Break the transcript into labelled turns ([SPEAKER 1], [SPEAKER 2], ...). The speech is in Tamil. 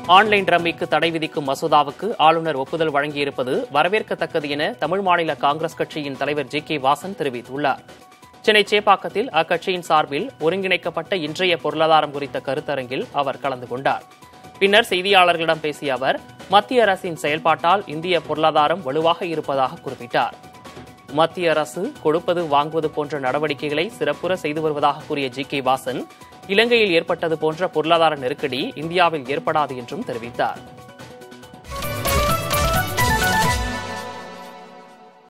[SPEAKER 1] ஆன்லைன் ரம்மிக்கு தடை விதிக்கும் மசோதாவுக்கு ஆளுநர் ஒப்புதல் வழங்கியிருப்பது வரவேற்கத்தக்கது என தமிழ் மாநில காங்கிரஸ் கட்சியின் தலைவர் ஜி கே வாசன் தெரிவித்துள்ளார் சென்னை சேப்பாக்கத்தில் அக்கட்சியின் சார்பில் ஒருங்கிணைக்கப்பட்ட இன்றைய பொருளாதாரம் குறித்த கருத்தரங்கில் அவர் கலந்து கொண்டார் பின்னர் செய்தியாளர்களிடம் பேசிய அவர் மத்திய அரசின் செயல்பாட்டால் இந்திய பொருளாதாரம் வலுவாக இருப்பதாக குறிப்பிட்டார் மத்திய அரசு கொடுப்பது வாங்குவது போன்ற நடவடிக்கைகளை சிறப்புற செய்து வருவதாக கூறிய ஜி கே வாசன் இலங்கையில் ஏற்பட்டது போன்ற பொருளாதார நெருக்கடி இந்தியாவில் ஏற்படாது என்றும் தெரிவித்தார்